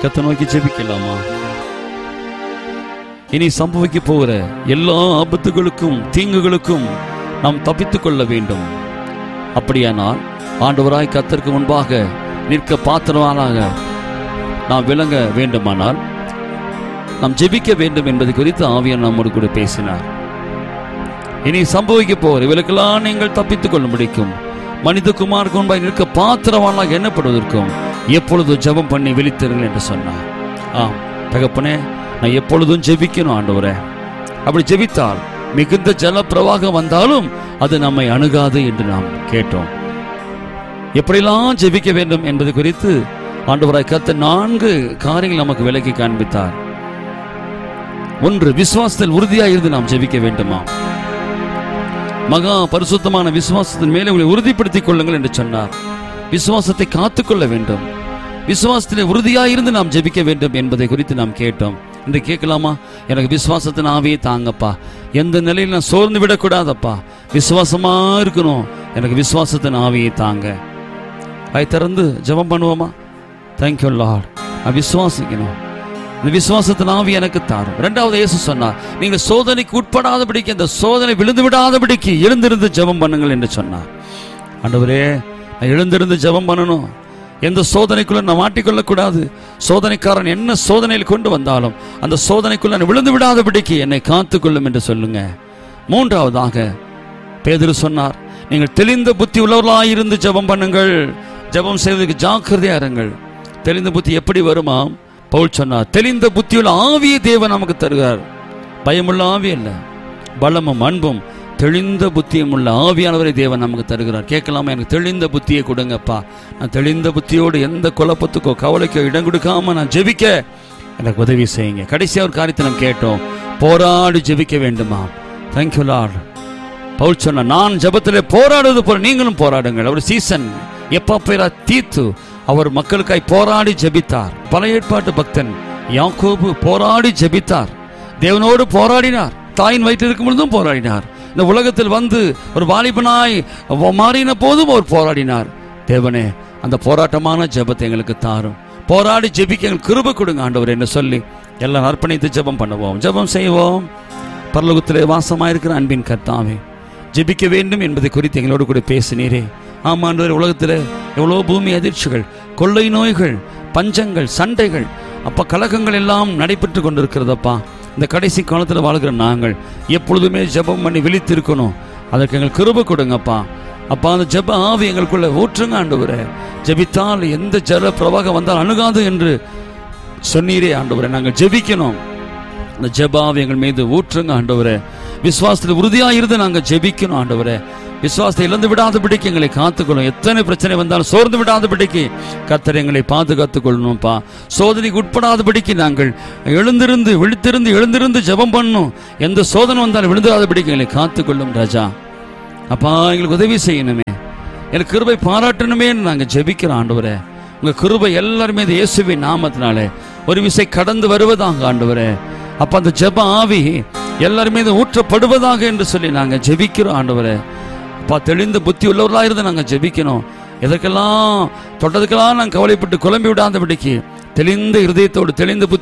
கத்த நோக்கி ஜெபிக்கலாமா இனி சம்பவிக்க போகிற எல்லா ஆபத்துகளுக்கும் தீங்குகளுக்கும் நாம் தப்பித்துக் கொள்ள வேண்டும் அப்படியானால் ஆண்டவராய் கத்தருக்கு முன்பாக நிற்க பாத்திரமானாக நாம் விளங்க வேண்டுமானால் நாம் ஜெபிக்க வேண்டும் என்பது குறித்து ஆவியார் நம்மோடு கூட பேசினார் இனி சம்பவிக்க போகிற இவளுக்கெல்லாம் நீங்கள் தப்பித்துக் கொள்ள முடிக்கும் மனிதகுமாருக்கு முன்பாக நிற்க பாத்திரவானாக எண்ணப்படுவதற்கும் எப்பொழுதும் ஜெபம் பண்ணி விழித்திருங்கள் என்று சொன்னார் ஆம் தகப்பனே நான் எப்பொழுதும் ஜெபிக்கணும் ஆண்டவரே அப்படி ஜெபித்தால் மிகுந்த ஜல பிரவாகம் வந்தாலும் அது நம்மை அணுகாது என்று நாம் கேட்டோம் எப்படியெல்லாம் ஜெபிக்க வேண்டும் என்பது குறித்து ஆண்டவராய் கத்த நான்கு காரியங்கள் நமக்கு விலக்கி காண்பித்தார் ஒன்று விசுவாசத்தில் உறுதியாக இருந்து நாம் ஜெபிக்க வேண்டுமா மகா பரிசுத்தமான விசுவாசத்தின் மேலே உங்களை உறுதிப்படுத்திக் கொள்ளுங்கள் என்று சொன்னார் விசுவாசத்தை காத்துக்கொள்ள வேண்டும் விசுவாசத்திலே உறுதியாக இருந்து நாம் ஜெபிக்க வேண்டும் என்பதை குறித்து நாம் கேட்டோம் இன்று கேட்கலாமா எனக்கு விசுவாசத்தின் ஆவியை தாங்கப்பா எந்த நிலையில் நான் சோர்ந்து விடக்கூடாதப்பா விசுவாசமா இருக்கணும் எனக்கு விசுவாசத்தின் ஆவியை தாங்க அதை திறந்து ஜெபம் பண்ணுவோமா தேங்க்யூ லார்ட் நான் விசுவாசிக்கணும் இந்த விசுவாசத்தின் ஆவி எனக்கு தாரும் இரண்டாவது இயேசு சொன்னார் நீங்கள் சோதனைக்கு உட்படாதபடிக்கு இந்த சோதனை விழுந்து விடாதபடிக்கு எழுந்திருந்து ஜெபம் பண்ணுங்கள் என்று சொன்னார் ஆண்டவரே நான் எழுந்திருந்து ஜெபம் பண்ணணும் எந்த சோதனைக்குள்ள நான் மாட்டிக்கொள்ளக்கூடாது சோதனைக்காரன் என்ன சோதனையில் கொண்டு வந்தாலும் அந்த சோதனைக்குள்ள நான் விழுந்து விடாதபடிக்கு என்னை காத்துக்கொள்ளும் என்று சொல்லுங்க மூன்றாவதாக பேதுரு சொன்னார் நீங்கள் தெளிந்த புத்தி உள்ளவர்களாயிருந்து ஜெபம் பண்ணுங்கள் ஜெபம் செய்வதற்கு ஜாக்கிரதையா இருங்கள் தெளிந்த புத்தி எப்படி வருமாம் பவுல் சொன்னார் தெளிந்த புத்தியுள்ள ஆவியை தேவன் நமக்கு தருகிறார் பயமுள்ள ஆவி அல்ல பலமும் அன்பும் தெளிந்த புத்தியும் உள்ள ஆவியானவரை தேவன் நமக்கு தருகிறார் கேட்கலாமா எனக்கு தெளிந்த புத்தியை கொடுங்கப்பா நான் தெளிந்த புத்தியோடு எந்த குழப்பத்துக்கோ கவலைக்கோ இடம் கொடுக்காம நான் ஜெபிக்க எனக்கு உதவி செய்யுங்க கடைசியா ஒரு காரியத்தை நாம் கேட்டோம் போராடி ஜெபிக்க வேண்டுமா தேங்க்யூ லார்ட் பவுல் சொன்ன நான் ஜெபத்திலே போராடுவது போல நீங்களும் போராடுங்கள் அவர் சீசன் எப்பா பேரா தீத்து அவர் மக்களுக்காய் போராடி ஜெபித்தார் பல ஏற்பாட்டு பக்தன் யாக்கோபு போராடி ஜெபித்தார் தேவனோடு போராடினார் தாயின் வயிற்றில் இருக்கும் பொழுதும் போராடினார் இந்த உலகத்தில் வந்து ஒரு வாலிபனாய் மாறின போதும் அவர் போராடினார் தேவனே அந்த போராட்டமான ஜெபத்தை எங்களுக்கு தாரும் போராடி ஜெபிக்க எங்களுக்கு கிருபை கொடுங்க ஆண்டவர் என்று சொல்லி எல்லாம் அர்ப்பணித்து ஜெபம் பண்ணுவோம் ஜெபம் செய்வோம் பரலோகத்திலே வாசமாயிருக்கிற அன்பின் கர்த்தாவே ஜெபிக்க வேண்டும் என்பதை குறித்து எங்களோடு கூட பேசினீரே ஆமாண்டவர் உலகத்தில் எவ்வளோ பூமி அதிர்ச்சிகள் கொள்ளை நோய்கள் பஞ்சங்கள் சண்டைகள் அப்ப கலகங்கள் எல்லாம் நடைபெற்று கொண்டிருக்கிறதப்பா இந்த கடைசி காலத்தில் வாழ்கிற நாங்கள் எப்பொழுதுமே ஜெபம் பண்ணி விழித்திருக்கணும் அதற்கு எங்கள் கிருபை கொடுங்கப்பா அப்பா அந்த ஜெப ஆவி எங்களுக்குள்ள ஊற்றுங்க ஆண்டவரே ஜெபித்தால் எந்த ஜல பிரவாகம் வந்தால் அணுகாது என்று சொன்னீரே ஆண்டவரே நாங்கள் ஜெபிக்கணும் அந்த ஜெபாவை எங்கள் மீது ஊற்றுங்க ஆண்டவரே விசுவாசத்தில் உறுதியாக இருந்து நாங்கள் ஜெபிக்கணும் ஆண்டவரே விசுவாசத்தை இழந்து விடாதபடிக்கு எங்களை காத்துக்கொள்ளும் எத்தனை பிரச்சனை வந்தாலும் சோர்ந்து விடாதபடிக்கு கத்தர் எங்களை பாதுகாத்துக் கொள்ளணும்ப்பா சோதனைக்கு உட்படாதபடிக்கு நாங்கள் எழுந்திருந்து விழித்திருந்து எழுந்திருந்து ஜெபம் பண்ணணும் எந்த சோதனை வந்தாலும் விழுந்துடாதபடிக்கு எங்களை காத்துக்கொள்ளும் ராஜா அப்பா எங்களுக்கு உதவி செய்யணுமே எனக்கு கிருபை பாராட்டணுமே நாங்கள் ஜெபிக்கிறோம் ஆண்டவரே உங்க கிருபை எல்லாருமே இந்த இயேசுவின் நாமத்தினாலே ஒரு விசை கடந்து வருவதாக ஆண்டவரே அப்ப அந்த ஜெப ஆவி எல்லாருமே இது ஊற்றப்படுவதாக என்று சொல்லி நாங்க ஜெபிக்கிறோம் ஆண்டவரே அப்பா தெளிந்த புத்தி உள்ளவர்களாக இருந்து நாங்க ஜெபிக்கணும் எதற்கெல்லாம் தொட்டதுக்கெல்லாம் நாங்கள் கவலைப்பட்டு குழம்பி விடாதபடிக்கு தெளிந்த இருதயத்தோடு தெளிந்த புத்தி